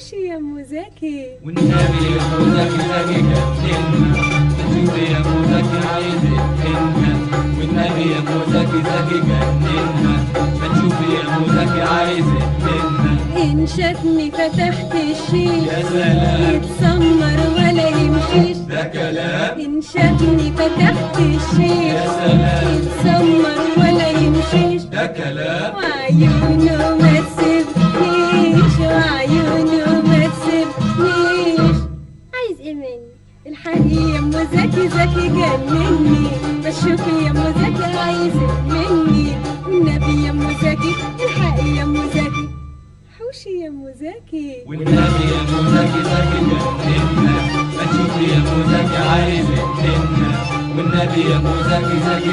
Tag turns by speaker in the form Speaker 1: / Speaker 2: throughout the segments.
Speaker 1: تحوشي يا ام زكي
Speaker 2: والنبي يا ابو زكي زكي جننا تشوفي يا ابو زكي عايز يتهنى والنبي يا ابو زكي زكي جننا تشوفي يا ابو زكي عايز يتهنى
Speaker 1: ان شافني فتحت الشيش
Speaker 2: يا سلام
Speaker 1: يتسمر ولا يمشيش
Speaker 2: ده كلام
Speaker 1: ان شافني فتحت الشيش
Speaker 2: يا سلام
Speaker 1: يتسمر ولا يمشيش
Speaker 2: ده كلام
Speaker 1: وعيونه ما تسيبنيش وعيونه ما تسيبنيش عايز ايه مني الحقيقة يا ام زكي زكي جنني بشوف يا ام زكي عايز ايه مني والنبي يا ام زكي الحقيقة يا ام زكي حوشي يا ام زكي
Speaker 2: والنبي يا ابو زكي زكي جننا تشوفي يا ابو زكي عايز يتهنى والنبي يا ابو زكي زكي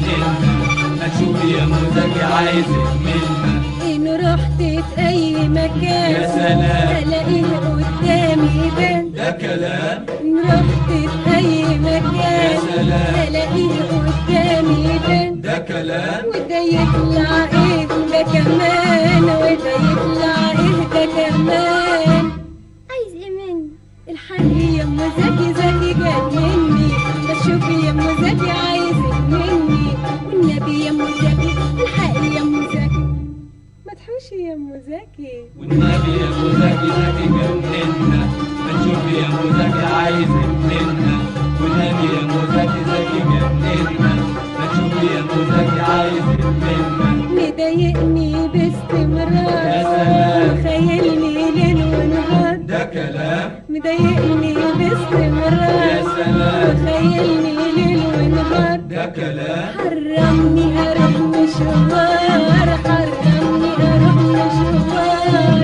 Speaker 2: جننا تشوفي يا ابو زكي عايز يتهنى
Speaker 1: ان رحت في اي مكان
Speaker 2: يا سلام.
Speaker 1: الاقيه قدامي يبان
Speaker 2: ده كلام
Speaker 1: إن رحت في اي مكان
Speaker 2: يا سلام.
Speaker 1: الاقيه قدامي يبان
Speaker 2: ده كلام
Speaker 1: وده يطلع ايه ده كمان وده يطلع ايه ده كمان عايز ايه مني الحقيقة يا ام زكي زكي جنني بشوف يا ام زكي عايز ايه مني والنبي يا ام زكي الحقيقة يا ام زكي ما تحوشي يا ام زكي
Speaker 2: والنبي يا ابو زكي زكي جننا تشوفي يا ابو زكي عايز يتهنى والنبي يا ابو زكي زكي جننا تشوفي يا ابو زكي عايز يتهنى
Speaker 1: مضايقني باستمرار
Speaker 2: يا سلام.
Speaker 1: خيلني ليل ونهار
Speaker 2: ده كلام
Speaker 1: مضايقني
Speaker 2: يا
Speaker 1: باستمرار
Speaker 2: سلام
Speaker 1: خيلني ليل ونهار
Speaker 2: ده كلام
Speaker 1: حرمني اروح مشوار حرمني اروح مشوار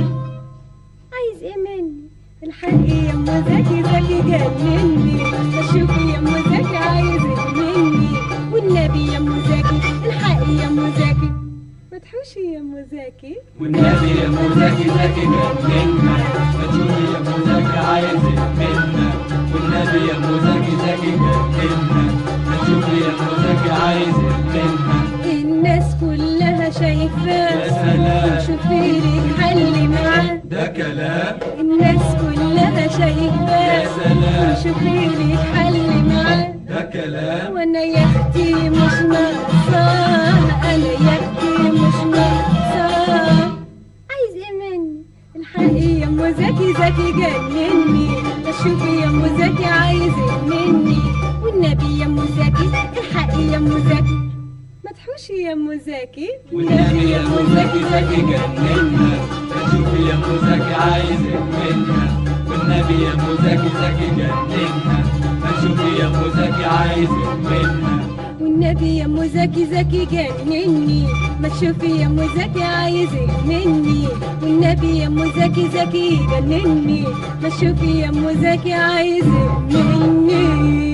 Speaker 1: عايز ايه مني الحقيقة يا ام زكي زكي جنني اشوف يا ام زكي عايز ايه مني والنبي يا ام زكي الحقيقة يا ام زكي ما تحوشي يا ام زكي
Speaker 2: والنبي يا ابو زكي زكي جننا تشوفي يا ابو زكي عايز يتهنى والنبي يا ابو زكي زكي جننا تشوفي يا ابو زكي عايز يتهنى
Speaker 1: الناس كلها
Speaker 2: يا
Speaker 1: شايفاه
Speaker 2: سلام
Speaker 1: شوفي لي حل معاه
Speaker 2: ده كلام
Speaker 1: الناس كلها
Speaker 2: يا
Speaker 1: شايفاه
Speaker 2: سلام
Speaker 1: شوفي لي حل معاه
Speaker 2: ده كلام
Speaker 1: وانا يا اختي مش ناقصاه انا يا اختي مش ناقصاه عايز ايه مني الحقيقة يا ام زكي زكي جنني اشوف يا ام زكي عايز ايه مني والنبي يا ام زكي الحقيقة يا ام زكي ما تحوشي يا ام زكي
Speaker 2: والنبي يا ابو زكي زكي جننا تشوفي يا ابو زكي عايز يتهنى والنبي يا ابو زكي زكي جننا تشوفي يا ابو زكي عايز يتهنى
Speaker 1: والنبي يا ام زكي زكي جنني ما تشوفي يا ام زكي عايز ايه مني والنبي يا ام زكي زكي جنني ما تشوفي يا ام زكي عايز ايه مني